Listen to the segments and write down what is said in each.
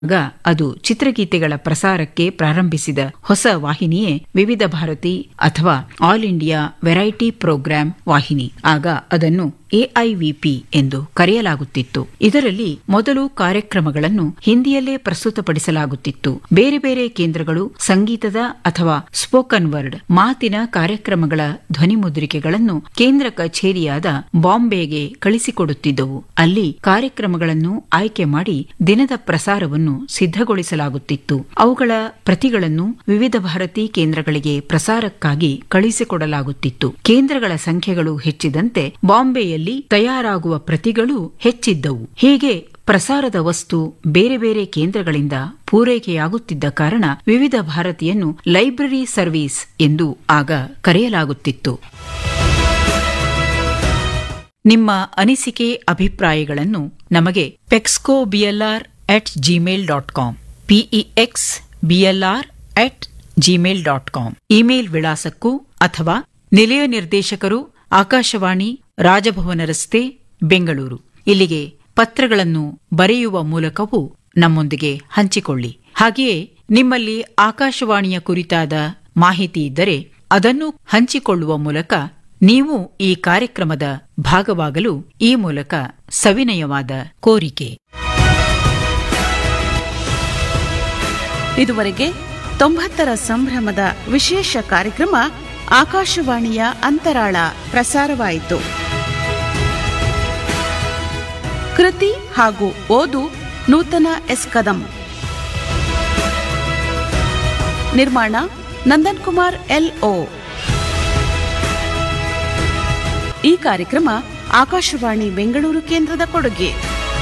ಆಗ ಅದು ಚಿತ್ರಗೀತೆಗಳ ಪ್ರಸಾರಕ್ಕೆ ಪ್ರಾರಂಭಿಸಿದ ಹೊಸ ವಾಹಿನಿಯೇ ವಿವಿಧ ಭಾರತಿ ಅಥವಾ ಆಲ್ ಇಂಡಿಯಾ ವೆರೈಟಿ ಪ್ರೋಗ್ರಾಂ ವಾಹಿನಿ ಆಗ ಅದನ್ನು ಎಐವಿಪಿ ಎಂದು ಕರೆಯಲಾಗುತ್ತಿತ್ತು ಇದರಲ್ಲಿ ಮೊದಲು ಕಾರ್ಯಕ್ರಮಗಳನ್ನು ಹಿಂದಿಯಲ್ಲೇ ಪ್ರಸ್ತುತಪಡಿಸಲಾಗುತ್ತಿತ್ತು ಬೇರೆ ಬೇರೆ ಕೇಂದ್ರಗಳು ಸಂಗೀತದ ಅಥವಾ ಸ್ಪೋಕನ್ ವರ್ಡ್ ಮಾತಿನ ಕಾರ್ಯಕ್ರಮಗಳ ಧ್ವನಿಮುದ್ರಿಕೆಗಳನ್ನು ಕೇಂದ್ರ ಕಚೇರಿಯಾದ ಬಾಂಬೆಗೆ ಕಳಿಸಿಕೊಡುತ್ತಿದ್ದವು ಅಲ್ಲಿ ಕಾರ್ಯಕ್ರಮಗಳನ್ನು ಆಯ್ಕೆ ಮಾಡಿ ದಿನದ ಪ್ರಸಾರವನ್ನು ಸಿದ್ಧಗೊಳಿಸಲಾಗುತ್ತಿತ್ತು ಅವುಗಳ ಪ್ರತಿಗಳನ್ನು ವಿವಿಧ ಭಾರತಿ ಕೇಂದ್ರಗಳಿಗೆ ಪ್ರಸಾರಕ್ಕಾಗಿ ಕಳಿಸಿಕೊಡಲಾಗುತ್ತಿತ್ತು ಕೇಂದ್ರಗಳ ಸಂಖ್ಯೆಗಳು ಹೆಚ್ಚಿದಂತೆ ಬಾಂಬೆಯಲ್ಲಿ ತಯಾರಾಗುವ ಪ್ರತಿಗಳು ಹೆಚ್ಚಿದ್ದವು ಹೀಗೆ ಪ್ರಸಾರದ ವಸ್ತು ಬೇರೆ ಬೇರೆ ಕೇಂದ್ರಗಳಿಂದ ಪೂರೈಕೆಯಾಗುತ್ತಿದ್ದ ಕಾರಣ ವಿವಿಧ ಭಾರತಿಯನ್ನು ಲೈಬ್ರರಿ ಸರ್ವಿಸ್ ಎಂದು ಆಗ ಕರೆಯಲಾಗುತ್ತಿತ್ತು ನಿಮ್ಮ ಅನಿಸಿಕೆ ಅಭಿಪ್ರಾಯಗಳನ್ನು ನಮಗೆ ಪೆಕ್ಸ್ಕೋ BLR at Gmail dot com PEX BLR at Gmail dot com email ವಿಳಾಸಕ್ಕೂ ಅಥವಾ ನಿಲಯ ನಿರ್ದೇಶಕರು ಆಕಾಶವಾಣಿ ರಾಜಭವನ ರಸ್ತೆ ಬೆಂಗಳೂರು ಇಲ್ಲಿಗೆ ಪತ್ರಗಳನ್ನು ಬರೆಯುವ ಮೂಲಕವೂ ನಮ್ಮೊಂದಿಗೆ ಹಂಚಿಕೊಳ್ಳಿ ಹಾಗೆಯೇ ನಿಮ್ಮಲ್ಲಿ ಆಕಾಶವಾಣಿಯ ಕುರಿತಾದ ಮಾಹಿತಿ ಇದ್ದರೆ ಅದನ್ನು ಹಂಚಿಕೊಳ್ಳುವ ಮೂಲಕ ನೀವು ಈ ಕಾರ್ಯಕ್ರಮದ ಭಾಗವಾಗಲು ಈ ಮೂಲಕ ಸವಿನಯವಾದ ಕೋರಿಕೆ ಇದುವರೆಗೆ ತೊಂಬತ್ತರ ಸಂಭ್ರಮದ ವಿಶೇಷ ಕಾರ್ಯಕ್ರಮ ಆಕಾಶವಾಣಿಯ ಅಂತರಾಳ ಪ್ರಸಾರವಾಯಿತು ಕೃತಿ ಹಾಗೂ ಓದು ನೂತನ ಎಸ್ ಕದಂ ನಿರ್ಮಾಣ ನಂದನ್ ಕುಮಾರ್ ಎಲ್ಒ ಈ ಕಾರ್ಯಕ್ರಮ ಆಕಾಶವಾಣಿ ಬೆಂಗಳೂರು ಕೇಂದ್ರದ ಕೊಡುಗೆ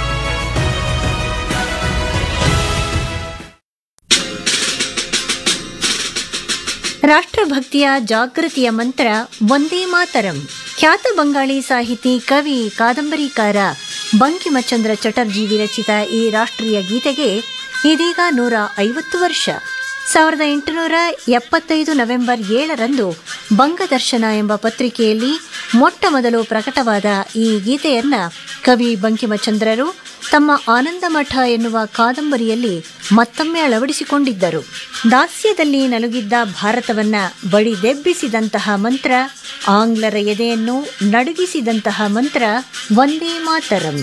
ರಾಷ್ಟ್ರಭಕ್ತಿಯ ಜಾಗೃತಿಯ ಮಂತ್ರ ಒಂದೇ ಮಾತರಂ ಖ್ಯಾತ ಬಂಗಾಳಿ ಸಾಹಿತಿ ಕವಿ ಕಾದಂಬರಿಕಾರ ಬಂಕಿಮಚಂದ್ರ ಚಟರ್ಜಿ ವಿರಚಿತ ಈ ರಾಷ್ಟ್ರೀಯ ಗೀತೆಗೆ ಇದೀಗ ನೂರ ಐವತ್ತು ವರ್ಷ ಸಾವಿರದ ಎಂಟುನೂರ ಎಪ್ಪತ್ತೈದು ನವೆಂಬರ್ ಏಳರಂದು ಬಂಗದರ್ಶನ ಎಂಬ ಪತ್ರಿಕೆಯಲ್ಲಿ ಮೊಟ್ಟ ಮೊದಲು ಪ್ರಕಟವಾದ ಈ ಗೀತೆಯನ್ನ ಕವಿ ಬಂಕಿಮಚಂದ್ರರು ತಮ್ಮ ಆನಂದಮಠ ಎನ್ನುವ ಕಾದಂಬರಿಯಲ್ಲಿ ಮತ್ತೊಮ್ಮೆ ಅಳವಡಿಸಿಕೊಂಡಿದ್ದರು ದಾಸ್ಯದಲ್ಲಿ ನಲುಗಿದ್ದ ಭಾರತವನ್ನ ಬಡಿದೆಬ್ಬಿಸಿದಂತಹ ಮಂತ್ರ ಆಂಗ್ಲರ ಎದೆಯನ್ನು ನಡುಗಿಸಿದಂತಹ ಮಂತ್ರ ಒಂದೇ ಮಾತರಂ